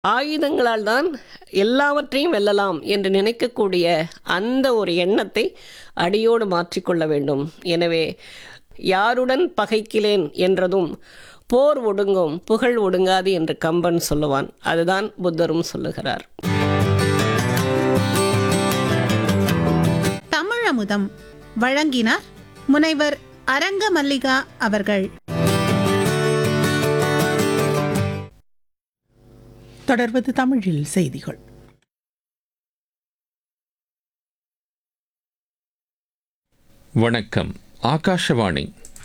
ஆயுதங்களால் தான் எல்லாவற்றையும் வெல்லலாம் என்று நினைக்கக்கூடிய அந்த ஒரு எண்ணத்தை அடியோடு மாற்றிக்கொள்ள வேண்டும் எனவே யாருடன் பகைக்கிலேன் என்றதும் போர் ஒடுங்கும் புகழ் ஒடுங்காது என்று கம்பன் சொல்லுவான் அதுதான் புத்தரும் சொல்லுகிறார் தமிழமுதம் வழங்கினார் முனைவர் அரங்க மல்லிகா அவர்கள் தொடர்வது தமிழில் செய்திகள் வணக்கம் ஆகாஷவாணி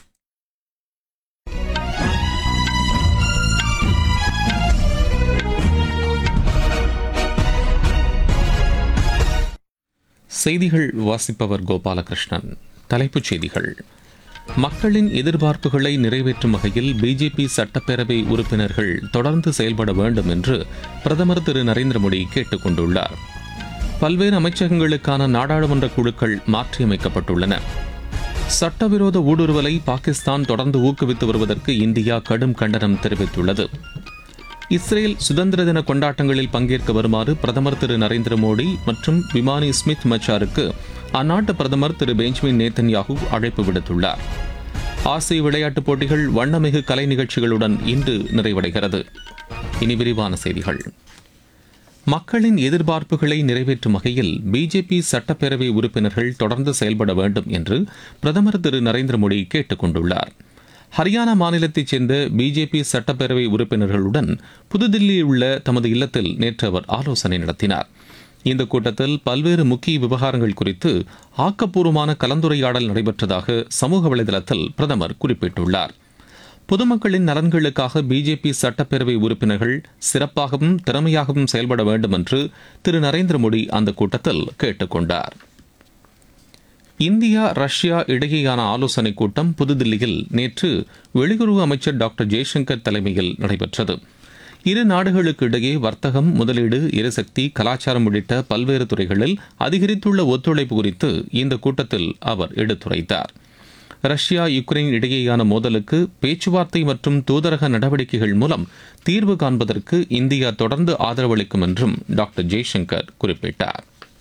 செய்திகள் வாசிப்பவர் கோபாலகிருஷ்ணன் தலைப்புச் செய்திகள் மக்களின் எதிர்பார்ப்புகளை நிறைவேற்றும் வகையில் பிஜேபி சட்டப்பேரவை உறுப்பினர்கள் தொடர்ந்து செயல்பட வேண்டும் என்று பிரதமர் திரு நரேந்திர மோடி கேட்டுக் கொண்டுள்ளார் பல்வேறு அமைச்சகங்களுக்கான நாடாளுமன்ற குழுக்கள் மாற்றியமைக்கப்பட்டுள்ளன சட்டவிரோத ஊடுருவலை பாகிஸ்தான் தொடர்ந்து ஊக்குவித்து வருவதற்கு இந்தியா கடும் கண்டனம் தெரிவித்துள்ளது இஸ்ரேல் சுதந்திர தின கொண்டாட்டங்களில் பங்கேற்க வருமாறு பிரதமர் திரு நரேந்திர மோடி மற்றும் விமானி ஸ்மித் மச்சாருக்கு அந்நாட்டு பிரதமர் திரு பெஞ்சமின் நேத்தன்யாகு அழைப்பு விடுத்துள்ளார் ஆசிய விளையாட்டுப் போட்டிகள் வண்ணமிகு கலை நிகழ்ச்சிகளுடன் இன்று நிறைவடைகிறது இனி விரிவான செய்திகள் மக்களின் எதிர்பார்ப்புகளை நிறைவேற்றும் வகையில் பிஜேபி சட்டப்பேரவை உறுப்பினர்கள் தொடர்ந்து செயல்பட வேண்டும் என்று பிரதமர் திரு நரேந்திர மோடி கேட்டுக் கொண்டுள்ளார் ஹரியானா மாநிலத்தைச் சேர்ந்த பிஜேபி சட்டப்பேரவை உறுப்பினர்களுடன் புதுதில்லியில் உள்ள தமது இல்லத்தில் நேற்று அவர் ஆலோசனை நடத்தினார் இந்த கூட்டத்தில் பல்வேறு முக்கிய விவகாரங்கள் குறித்து ஆக்கப்பூர்வமான கலந்துரையாடல் நடைபெற்றதாக சமூக வலைதளத்தில் பிரதமர் குறிப்பிட்டுள்ளார் பொதுமக்களின் நலன்களுக்காக பிஜேபி சட்டப்பேரவை உறுப்பினர்கள் சிறப்பாகவும் திறமையாகவும் செயல்பட வேண்டும் என்று திரு நரேந்திர மோடி அந்த கூட்டத்தில் கேட்டுக் கொண்டார் இந்தியா ரஷ்யா இடையேயான ஆலோசனைக் கூட்டம் புதுதில்லியில் நேற்று வெளியுறவு அமைச்சர் டாக்டர் ஜெய்சங்கர் தலைமையில் நடைபெற்றது இரு நாடுகளுக்கு இடையே வர்த்தகம் முதலீடு எரிசக்தி கலாச்சாரம் உள்ளிட்ட பல்வேறு துறைகளில் அதிகரித்துள்ள ஒத்துழைப்பு குறித்து இந்த கூட்டத்தில் அவர் எடுத்துரைத்தார் ரஷ்யா யுக்ரைன் இடையேயான மோதலுக்கு பேச்சுவார்த்தை மற்றும் தூதரக நடவடிக்கைகள் மூலம் தீர்வு காண்பதற்கு இந்தியா தொடர்ந்து ஆதரவளிக்கும் என்றும் டாக்டர் ஜெய்சங்கர் குறிப்பிட்டார்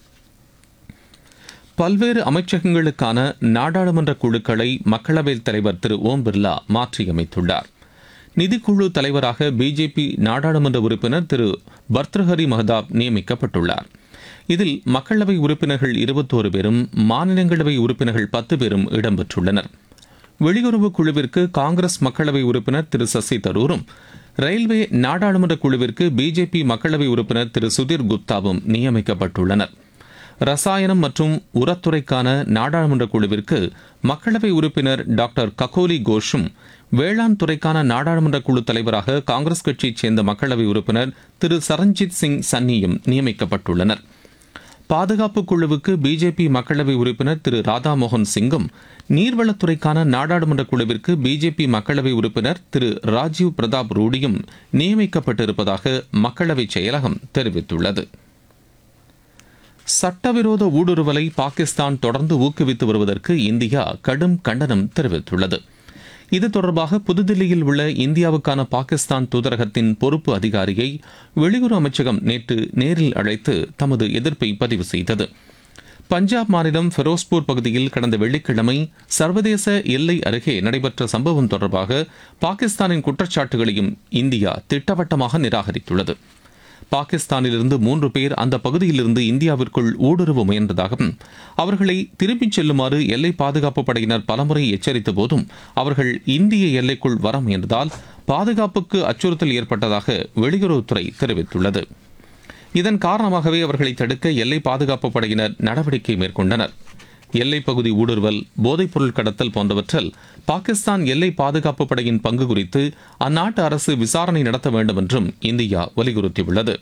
பல்வேறு அமைச்சகங்களுக்கான நாடாளுமன்ற குழுக்களை மக்களவைத் தலைவர் திரு ஓம் பிர்லா மாற்றியமைத்துள்ளார் நிதிக்குழு தலைவராக பிஜேபி நாடாளுமன்ற உறுப்பினர் திரு பர்த்ருஹரி மஹதாப் நியமிக்கப்பட்டுள்ளார் இதில் மக்களவை உறுப்பினர்கள் இருபத்தோரு பேரும் மாநிலங்களவை உறுப்பினர்கள் பத்து பேரும் இடம்பெற்றுள்ளனர் வெளியுறவு குழுவிற்கு காங்கிரஸ் மக்களவை உறுப்பினர் திரு சசி தரூரும் ரயில்வே நாடாளுமன்ற குழுவிற்கு பிஜேபி மக்களவை உறுப்பினர் திரு சுதீர் குப்தாவும் நியமிக்கப்பட்டுள்ளனர் ரசாயனம் மற்றும் உரத்துறைக்கான நாடாளுமன்ற குழுவிற்கு மக்களவை உறுப்பினர் டாக்டர் ககோலி கோஷும் வேளாண் துறைக்கான நாடாளுமன்ற குழு தலைவராக காங்கிரஸ் கட்சியைச் சேர்ந்த மக்களவை உறுப்பினர் திரு சரண்ஜித் சிங் சன்னியும் நியமிக்கப்பட்டுள்ளனர் பாதுகாப்பு குழுவுக்கு பிஜேபி மக்களவை உறுப்பினர் திரு ராதாமோகன் சிங்கும் நீர்வளத்துறைக்கான நாடாளுமன்ற குழுவிற்கு பிஜேபி மக்களவை உறுப்பினர் திரு ராஜீவ் பிரதாப் ரூடியும் நியமிக்கப்பட்டிருப்பதாக மக்களவை செயலகம் தெரிவித்துள்ளது சட்டவிரோத ஊடுருவலை பாகிஸ்தான் தொடர்ந்து ஊக்குவித்து வருவதற்கு இந்தியா கடும் கண்டனம் தெரிவித்துள்ளது இது தொடர்பாக புதுதில்லியில் உள்ள இந்தியாவுக்கான பாகிஸ்தான் தூதரகத்தின் பொறுப்பு அதிகாரியை வெளியுறவு அமைச்சகம் நேற்று நேரில் அழைத்து தமது எதிர்ப்பை பதிவு செய்தது பஞ்சாப் மாநிலம் ஃபெரோஸ்பூர் பகுதியில் கடந்த வெள்ளிக்கிழமை சர்வதேச எல்லை அருகே நடைபெற்ற சம்பவம் தொடர்பாக பாகிஸ்தானின் குற்றச்சாட்டுகளையும் இந்தியா திட்டவட்டமாக நிராகரித்துள்ளது பாகிஸ்தானிலிருந்து மூன்று பேர் அந்த பகுதியிலிருந்து இந்தியாவிற்குள் ஊடுருவ முயன்றதாகவும் அவர்களை திரும்பிச் செல்லுமாறு எல்லை பாதுகாப்பு படையினர் பலமுறை எச்சரித்த போதும் அவர்கள் இந்திய எல்லைக்குள் வர முயன்றதால் பாதுகாப்புக்கு அச்சுறுத்தல் ஏற்பட்டதாக வெளியுறவுத்துறை தெரிவித்துள்ளது இதன் காரணமாகவே அவர்களை தடுக்க எல்லை பாதுகாப்பு படையினர் நடவடிக்கை மேற்கொண்டனர் எல்லைப் பகுதி ஊடுருவல் போதைப்பொருள் கடத்தல் போன்றவற்றில் பாகிஸ்தான் எல்லை பாதுகாப்பு படையின் பங்கு குறித்து அந்நாட்டு அரசு விசாரணை நடத்த வேண்டும் என்றும் இந்தியா வலியுறுத்தியுள்ளது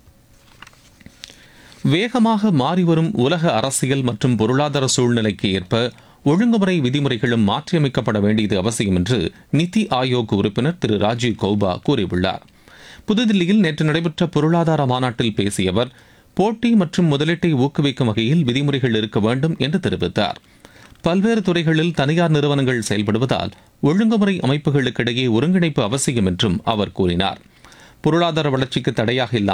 வேகமாக மாறிவரும் உலக அரசியல் மற்றும் பொருளாதார சூழ்நிலைக்கு ஏற்ப ஒழுங்குமுறை விதிமுறைகளும் மாற்றியமைக்கப்பட வேண்டியது அவசியம் என்று நிதி ஆயோக் உறுப்பினர் திரு ராஜீவ் கௌபா கூறியுள்ளார் புதுதில்லியில் நேற்று நடைபெற்ற பொருளாதார மாநாட்டில் பேசிய அவர் போட்டி மற்றும் முதலீட்டை ஊக்குவிக்கும் வகையில் விதிமுறைகள் இருக்க வேண்டும் என்று தெரிவித்தார் பல்வேறு துறைகளில் தனியார் நிறுவனங்கள் செயல்படுவதால் ஒழுங்குமுறை அமைப்புகளுக்கிடையே ஒருங்கிணைப்பு அவசியம் என்றும் அவர் கூறினார் பொருளாதார வளர்ச்சிக்கு தடையாக இல்லாமல்